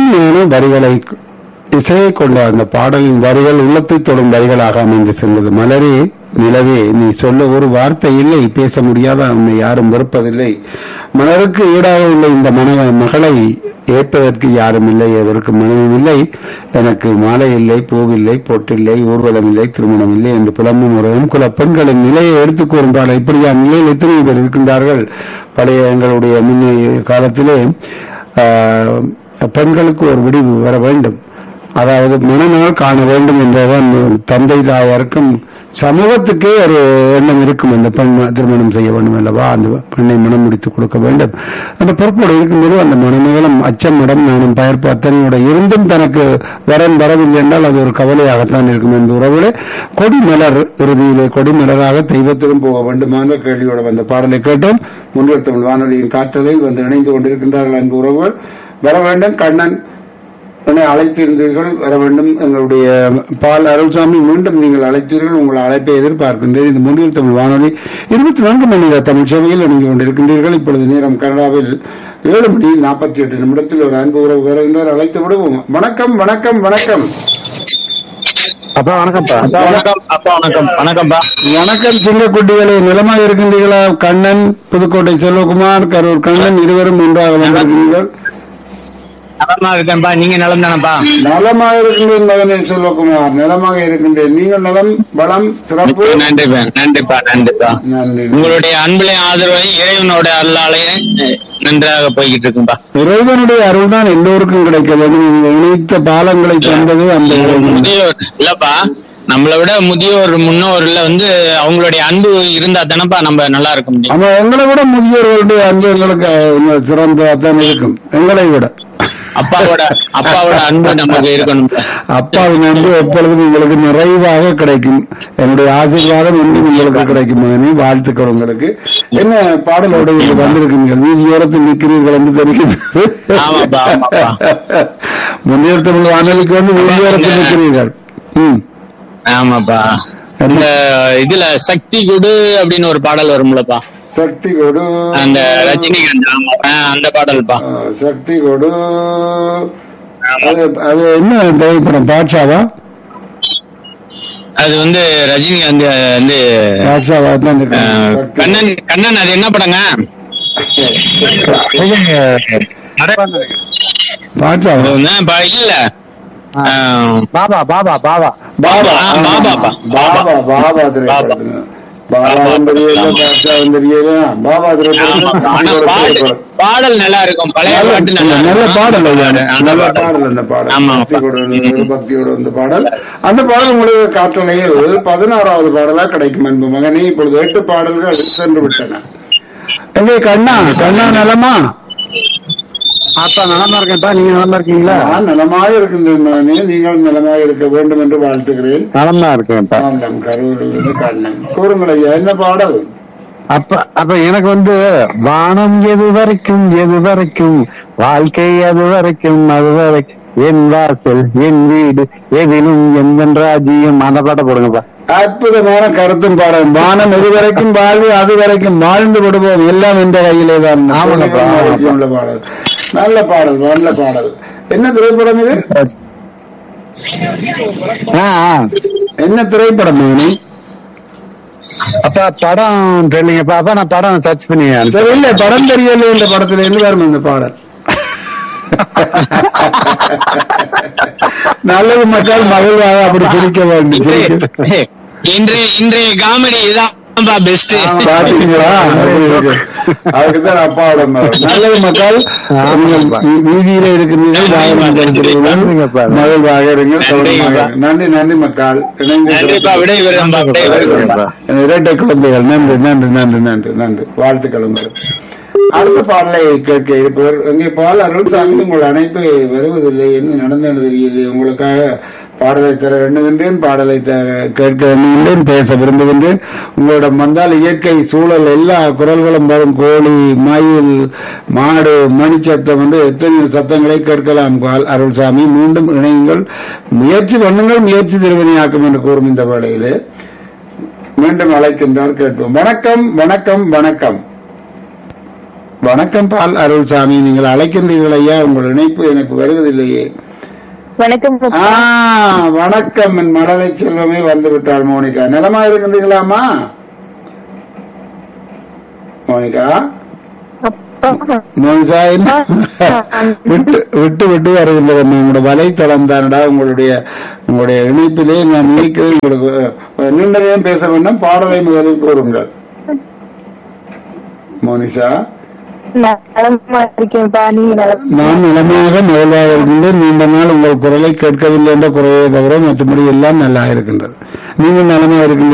இனிமையான வரிகளை இசையை கொண்ட அந்த பாடலின் வரிகள் உள்ளத்தை தொடும் வரிகளாக அமைந்து சென்றது மலரே நிலவே நீ சொல்ல ஒரு வார்த்தை இல்லை பேச முடியாத உன்னை யாரும் வெறுப்பதில்லை மலருக்கு ஈடாக உள்ள இந்த மன மகளை ஏற்பதற்கு யாரும் இல்லை எவருக்கு மனமும் இல்லை தனக்கு மாலை இல்லை பூவில்லை பொட்டில்லை ஊர்வலம் இல்லை திருமணம் இல்லை என்று புலம்பும் உறவும் குல பெண்களின் நிலையை எடுத்துக் கூறும் இப்படியா நிலையில் எத்தனை பேர் இருக்கின்றார்கள் பழைய எங்களுடைய முன்னைய காலத்திலே ஆஹ், பெண்களுக்கு ஒரு விடிவு வர வேண்டும் அதாவது மனநாள் காண வேண்டும் என்றதான் தந்தை தாயாருக்கும் சமூகத்துக்கே ஒரு எண்ணம் இருக்கும் அந்த பெண் திருமணம் செய்ய வேண்டும் அல்லவா அந்த பெண்ணை மனம் முடித்து கொடுக்க வேண்டும் அந்த பொறுப்போடு இருக்கும்போது அந்த மனநலம் அச்சம் இடம் நானும் பயர்ப்பு அத்தனையோட இருந்தும் தனக்கு வரன் வரவில்லை என்றால் அது ஒரு கவலையாகத்தான் இருக்கும் என்ற உறவுகளே கொடிமலர் இறுதியிலே கொடிமலராக தெய்வத்திலும் போக வேண்டுமான கேள்வியோட வந்த பாடலை கேட்டோம் முன்னில் தமிழ் வானொலியின் காற்றலில் வந்து இணைந்து கொண்டிருக்கின்றார்கள் அன்பு உறவுகள் வர வேண்டும் கண்ணன் என்னை அழைத்திருந்தீர்கள் வர வேண்டும் எங்களுடைய பால் அருள்சாமி மீண்டும் நீங்கள் அழைத்தீர்கள் உங்கள் அழைப்பை எதிர்பார்க்கின்றேன் இது முன்னில் தமிழ் வானொலி இருபத்தி நான்கு மணி நேர தமிழ் சேவையில் இணைந்து கொண்டிருக்கின்றீர்கள் இப்பொழுது நேரம் கனடாவில் ஏழு மணி நாற்பத்தி எட்டு நிமிடத்தில் ஒரு அன்பு உறவு வருகின்றார் அழைத்து விடுவோம் வணக்கம் வணக்கம் வணக்கம் அப்பா வணக்கம்ப்பா அப்பா வணக்கம் அப்பா வணக்கம் வணக்கம்ப்பா வணக்கம் சிங்கக்குட்டிகளே நிலமாக இருக்கின்றீர்களா கண்ணன் புதுக்கோட்டை செல்வகுமார் கரூர் கண்ணன் இருவரும் ஒன்றாக வந்திருக்கிறீர்கள் நலமா இருக்கேன்ப்பா நீங்க நலம் தானப்பா நலமாக இருக்கின்றேன் மகனே செல்வகுமார் நலமாக இருக்கின்றேன் நீங்கள் நலம் பலம் சிறப்பு நன்றிப்பா நன்றிப்பா நன்றிப்பா நன்றி உங்களுடைய அன்புலையும் ஆதரவையும் இறைவனோட அருளாலையும் அஹ், நன்றாக போய்கிட்டு இருக்கும்பா இறைவனுடைய அருள் தான் எல்லோருக்கும் கிடைக்க வேண்டும் நீங்கள் இணைத்த பாலங்களை தந்தது அந்த இறைவன் முதியோர் இல்லப்பா நம்மளை விட முதியோர் முன்னோர்ல வந்து அவங்களுடைய அன்பு இருந்தா தானப்பா நம்ம நல்லா இருக்க முடியும் ஆமா எங்களை விட முதியோர்களுடைய அன்பு எங்களுக்கு அஹ், சிறந்ததான் இருக்கும் எங்களை விட அப்பாவோட அப்பாவோட அன்பு நமக்கு இருக்கணும் அப்பாவின் அன்பு எப்பொழுதும் உங்களுக்கு நிறைவாக கிடைக்கும் என்னுடைய ஆசீர்வாதம் என்றும் உங்களுக்கு கிடைக்கும் மகனே வாழ்த்துக்கள் உங்களுக்கு என்ன பாடலோடு இங்கு வந்திருக்கீர்கள் வீதியோரத்தில் நிற்கிறீர்கள் என்று தெரிகிறது ஆமாப்பா, ஆமாப்பா. முன்னேற்ற தமிழ் வானொலிக்கு வந்து வீதியோரத்தில் நிற்கிறீர்கள் ம் ஆமாப்பா இந்த இதுல சக்தி கொடு அப்படின்னு ஒரு பாடல் வரும்லப்பா சக்தி கொடு அந்த ரஜினிகாந்த் ஆமா. ஆஹ், அந்த பாடல்பா ஆ, சக்தி கொடு அது அது என்ன திரைப்படம் பாட்சாவா அது வந்து ரஜினிகாந்த் வந்து பாட்சாவா தான் இருக்கு. ஆஹ், சக்தி. கண்ணன் கண்ணன் அது என்ன படங்க பாட்சாவா அது வந்து ப- இல்ல ஆஹ், பாபா பாபா பாபா பாபா ஆ, பாபாப்பா. பாபா பாபா திரைப்படம் பாபாவும் தெரியல பாட்சாவும் தெரியல பாபா ஆமா. திரைப்படம் ஆனா பாடல் பாடல் நல்லா இருக்கும் பழைய பாட்டு நல்லா நல்ல இருக்கும். பாடல் அது. அந்த நல்ல பாடல். பாடல் அந்த பாடல் ஆமா. பக்தியோட பக்தியோட அந்த பாடல் அந்த பாடல் உங்களுக்கு காற்றலையில் பதினாறாவது பாடலா கிடைக்கும் அன்பு மகனே இப்பொழுது எட்டு பாடல்கள் சென்று விட்டன எங்கே கண்ணா கண்ணா நலமா அப்பா நலமா இருக்கேன்ப்பா நீங்க நலமா இருக்கீங்களா நான் நலமாக இருக்கின்றேன் மகனே நீங்கள் நலமாக இருக்க வேண்டும் என்று வாழ்த்துகிறேன் நலமா இருக்கேன்ப்பா ஆமாம் கரூரிலிருந்து கண்ணன் கூறுங்கள் ஐயா என்ன பாடல் அப்ப அப்ப எனக்கு வந்து வானம் எது வரைக்கும் எது வரைக்கும் வாழ்க்கை அது வரைக்கும் அது வரைக்கும் என் வாசல் என் வீடு எதிலும் எந்த ராஜ்யம் அந்த பாட்டை போடுங்கப்பா அற்புதமான கருத்தும் பாடல் வானம் எது வரைக்கும் வாழ்வு அது வரைக்கும் வாழ்ந்து விடுவோம் எல்லாம் இந்த கையிலே தான் ஆமாங்கப்பா, ஆமாங்கப்பா. உள்ள பாடல் நல்ல பாடல் நல்ல பாடல் என்ன திரைப்படம் இது ஆ, ஆ. என்ன திரைப்படம் மகனே அப்பா படம் தெரியலங்கப்பா அப்பா நான் படம் சர்ச் பண்ணி அனுப்புறேன். சரி இல்ல படம் தெரியல இந்த படத்துல இருந்து வரும் இந்த பாடல் நல்லது மக்கள் மகிழ்வாக அப்படி சிரிக்க வேண்டும் சிரிக்க- இன்றைய இன்றைய காமெடி இதான்ப்பா பெஸ்ட் பாத்தீங்களா அப்படி இருக்கு. அதுக்குதான் அப்பாவோட மகள். நல்லது மக்கள் நீங்கள் வீ- வீதியில இருக்கிறீர்கள் வாகனம் செலுத்துகிறீர்கள். நன்றிங்கப்பா. மகிழ்வாக இருங்கள் கவனமாக நன்றிங்கப்பா. இருங்கள். நன்றி நன்றி மக்கள் இணைந்து நன்றிப்பா விடை விரும்பா விடை விரும்பா இரட்டை குழந்தைகள் நன்றி நன்றி நன்றி நன்றி நன்றி வாழ்த்துக்கள் உங்களுக்கு அடுத்த பாடலை கேட்க இருப்பவர் இங்கே பால் அருள்சாமி உங்கள் அணைப்பு வருவதில்லை என்ன நடந்தது தெரியவில்லை உங்களுக்காக பாடலை தர எண்ணுகின்றேன் பாடலை த- கேட்க எண்ணுகின்றேன் பேச விரும்புகின்றேன் உங்களிடம் வந்தால் இயற்கை சூழல் எல்லா குரல்களும் வரும் கோழி மயில் மாடு மணிச்சத்தம் என்று எத்தனை சத்தங்களை கேட்கலாம் பால் அருள்சாமி மீண்டும் இணையுங்கள் முயற்சி பண்ணுங்கள் முயற்சி திருவனியாக்கும் என்று கூறும் இந்த வேளையிலே மீண்டும் அழைக்கின்றார் கேட்போம் வணக்கம் வணக்கம் வணக்கம் வணக்கம் பால் அருள்சாமி நீங்கள் அழைக்கின்றீர்கள் ஐயா உங்கள் இணைப்பு எனக்கு வருவதில்லையே வணக்கம் ஆ வணக்கம் என் மழலை செல்வமே வந்து விட்டாள் மோனிகா நிலமா இருக்கின்றீங்களாமா மோனிகா அப்பா மோனிகா என்ன விட்டு விட்டு விட்டு வருகின்றது உங்களுடைய வலைத்தளம் தானடா உங்களுடைய உங்களுடைய இணைப்பிலே நான் நினைக்கிறேன் உங்களுக்கு அஹ், நீண்ட நேரம் பேச வேண்டும் பாடலை முதலில் கூறுங்கள் மோனிஷா நலமா இருக்கேன்ப்பா நீங்க நலம் நான் நலமாக மகிழ்வாக இருக்கின்றேன் நீண்ட நாள் உங்கள் குரலை கேட்கவில்லை என்ற குறையை தவிர மற்றபடி எல்லாம் நல்லா இருக்கின்றது நீங்கள் நலமாக இருக்கின்ற